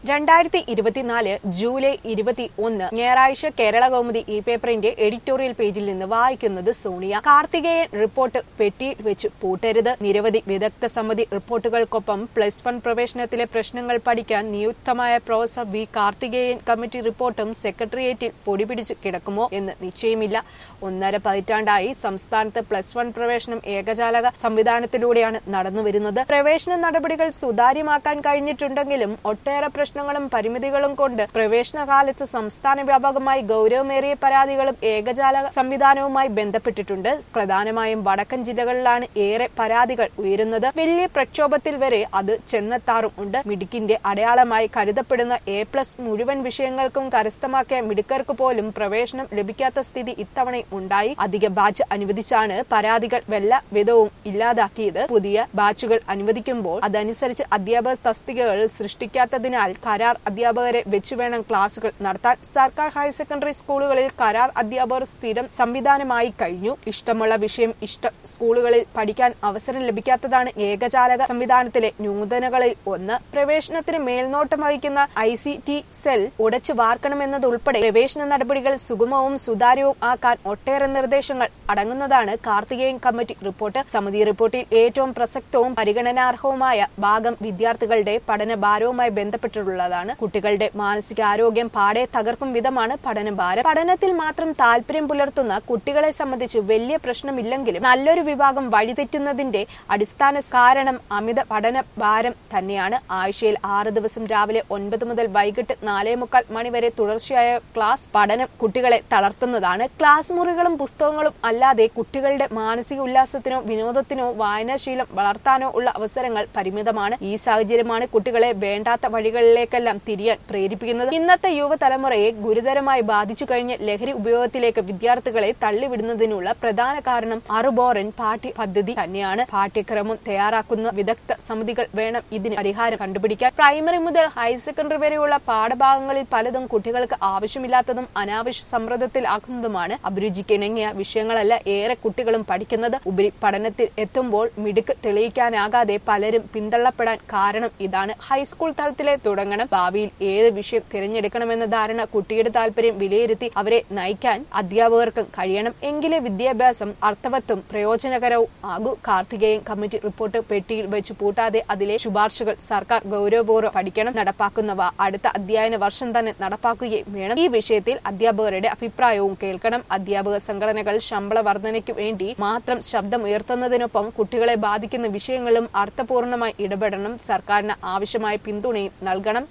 രണ്ടായിരത്തി ഇരുപത്തിനാല് ജൂലൈ ഇരുപത്തി ഒന്ന് ഞായറാഴ്ച കേരള കൗമുദി ഈ പേപ്പറിന്റെ എഡിറ്റോറിയൽ പേജിൽ നിന്ന് വായിക്കുന്നത് സോണിയ കാർത്തികേയൻ റിപ്പോർട്ട് പെട്ടിയിൽ വെച്ച് പൂട്ടരുത് നിരവധി വിദഗ്ധ സമിതി റിപ്പോർട്ടുകൾക്കൊപ്പം പ്ലസ് വൺ പ്രവേശനത്തിലെ പ്രശ്നങ്ങൾ പഠിക്കാൻ നിയുക്തമായ പ്രൊഫസർ വി കാർത്തികേയൻ കമ്മിറ്റി റിപ്പോർട്ടും സെക്രട്ടേറിയറ്റിൽ പൊടിപിടിച്ച് കിടക്കുമോ എന്ന് നിശ്ചയമില്ല ഒന്നര പതിറ്റാണ്ടായി സംസ്ഥാനത്ത് പ്ലസ് വൺ പ്രവേശനം ഏകജാലക സംവിധാനത്തിലൂടെയാണ് നടന്നുവരുന്നത് പ്രവേശന നടപടികൾ സുതാര്യമാക്കാൻ കഴിഞ്ഞിട്ടുണ്ടെങ്കിലും ഒട്ടേറെ പ്രശ്നങ്ങളും പരിമിതികളും കൊണ്ട് പ്രവേശന കാലത്ത് സംസ്ഥാന വ്യാപകമായി ഗൗരവമേറിയ പരാതികളും ഏകജാലക സംവിധാനവുമായി ബന്ധപ്പെട്ടിട്ടുണ്ട് പ്രധാനമായും വടക്കൻ ജില്ലകളിലാണ് ഏറെ പരാതികൾ ഉയരുന്നത് വലിയ പ്രക്ഷോഭത്തിൽ വരെ അത് ചെന്നെത്താറും ഉണ്ട് മിടുക്കിന്റെ അടയാളമായി കരുതപ്പെടുന്ന എ പ്ലസ് മുഴുവൻ വിഷയങ്ങൾക്കും കരസ്ഥമാക്കിയ മിടുക്കർക്ക് പോലും പ്രവേശനം ലഭിക്കാത്ത സ്ഥിതി ഇത്തവണ ഉണ്ടായി അധിക ബാച്ച് അനുവദിച്ചാണ് പരാതികൾ വല്ല വിധവും ഇല്ലാതാക്കിയത് പുതിയ ബാച്ചുകൾ അനുവദിക്കുമ്പോൾ അതനുസരിച്ച് അധ്യാപക തസ്തികകൾ സൃഷ്ടിക്കാത്തതിനാൽ കരാർ അധ്യാപകരെ വെച്ചു വേണം ക്ലാസുകൾ നടത്താൻ സർക്കാർ ഹയർ സെക്കൻഡറി സ്കൂളുകളിൽ കരാർ അധ്യാപകർ സ്ഥിരം സംവിധാനമായി കഴിഞ്ഞു ഇഷ്ടമുള്ള വിഷയം ഇഷ്ട സ്കൂളുകളിൽ പഠിക്കാൻ അവസരം ലഭിക്കാത്തതാണ് ഏകജാലക സംവിധാനത്തിലെ ന്യൂനതകളിൽ ഒന്ന് പ്രവേശനത്തിന് മേൽനോട്ടം വഹിക്കുന്ന ഐ സി ടി സെൽ ഉടച്ചു വാർക്കണമെന്നതുൾപ്പെടെ പ്രവേശന നടപടികൾ സുഗമവും സുതാര്യവും ആക്കാൻ ഒട്ടേറെ നിർദ്ദേശങ്ങൾ അടങ്ങുന്നതാണ് കാർത്തികേയൻ കമ്മിറ്റി റിപ്പോർട്ട് സമിതി റിപ്പോർട്ടിൽ ഏറ്റവും പ്രസക്തവും പരിഗണനാർഹവുമായ ഭാഗം വിദ്യാർത്ഥികളുടെ പഠന ഭാരവുമായി ബന്ധപ്പെട്ടിട്ടുള്ളതാണ് കുട്ടികളുടെ മാനസികാരോഗ്യം പാടെ തകർക്കും വിധമാണ് പഠനഭാരം പഠനത്തിൽ മാത്രം താല്പര്യം പുലർത്തുന്ന കുട്ടികളെ സംബന്ധിച്ച് വലിയ പ്രശ്നമില്ലെങ്കിലും നല്ലൊരു വിഭാഗം വഴിതെറ്റുന്നതിന്റെ അടിസ്ഥാന കാരണം അമിത പഠന ഭാരം തന്നെയാണ് ആഴ്ചയിൽ ആറ് ദിവസം രാവിലെ ഒൻപത് മുതൽ വൈകിട്ട് നാലേ മുക്കാൽ മണിവരെ തുടർച്ചയായ ക്ലാസ് പഠനം കുട്ടികളെ തളർത്തുന്നതാണ് ക്ലാസ് മുറികളും പുസ്തകങ്ങളും അല്ലാതെ കുട്ടികളുടെ മാനസിക ഉല്ലാസത്തിനോ വിനോദത്തിനോ വായനാശീലം വളർത്താനോ ഉള്ള അവസരങ്ങൾ പരിമിതമാണ് ഈ സാഹചര്യമാണ് കുട്ടികളെ വേണ്ടാത്ത വഴികളിലേക്കെല്ലാം തിരിയാൻ പ്രേരിപ്പിക്കുന്നത് ഇന്നത്തെ യുവതലമുറയെ ഗുരുതരമായി ബാധിച്ചു കഴിഞ്ഞ ലഹരി ഉപയോഗത്തിലേക്ക് വിദ്യാർത്ഥികളെ തള്ളിവിടുന്നതിനുള്ള പ്രധാന കാരണം അറുബോറൻ പാഠ്യ പദ്ധതി തന്നെയാണ് പാഠ്യക്രമം തയ്യാറാക്കുന്ന വിദഗ്ധ സമിതികൾ വേണം ഇതിന് പരിഹാരം കണ്ടുപിടിക്കാൻ പ്രൈമറി മുതൽ ഹയർ സെക്കൻഡറി വരെയുള്ള പാഠഭാഗങ്ങളിൽ പലതും കുട്ടികൾക്ക് ആവശ്യമില്ലാത്തതും അനാവശ്യ സമ്മർദ്ദത്തിലാക്കുന്നതുമാണ് അഭിരുചിക്കിണങ്ങിയ വിഷയങ്ങളല്ല ഏറെ കുട്ടികളും പഠിക്കുന്നത് ഉപരി പഠനത്തിൽ എത്തുമ്പോൾ മിടുക്ക് തെളിയിക്കാനാകാതെ പലരും പിന്തള്ളപ്പെടാൻ കാരണം ഇതാണ് ഹൈസ്കൂൾ തലത്തിലെ തുടങ്ങണം ഭാവിയിൽ ഏത് വിഷയം തിരഞ്ഞെടുക്കണമെന്ന ധാരണ കുട്ടിയുടെ താല്പര്യം വിലയിരുത്തി അവരെ നയിക്കാൻ അധ്യാപകർക്കും കഴിയണം എങ്കിലേ വിദ്യാഭ്യാസം അർത്ഥവത്തും പ്രയോജനകരവും ആകൂ കാർത്തികേയൻ കമ്മിറ്റി റിപ്പോർട്ട് പെട്ടിയിൽ വെച്ച് പൂട്ടാതെ അതിലെ ശുപാർശകൾ സർക്കാർ ഗൗരവപൂർവ്വം പഠിക്കണം നടപ്പാക്കുന്നവ അടുത്ത അധ്യയന വർഷം തന്നെ നടപ്പാക്കുകയും വേണം ഈ വിഷയത്തിൽ അധ്യാപകരുടെ അഭിപ്രായവും കേൾക്കണം അധ്യാപക സംഘടനകൾ ശമ്പള വർധനയ്ക്ക് വേണ്ടി മാത്രം ശബ്ദമുയർത്തുന്നതിനൊപ്പം കുട്ടികളെ ബാധിക്കുന്ന വിഷയങ്ങളും അർത്ഥപൂർണമായി ഇടപെടണം സർക്കാരിന് ആവശ്യമായ പിന്തുണയും നൽകണം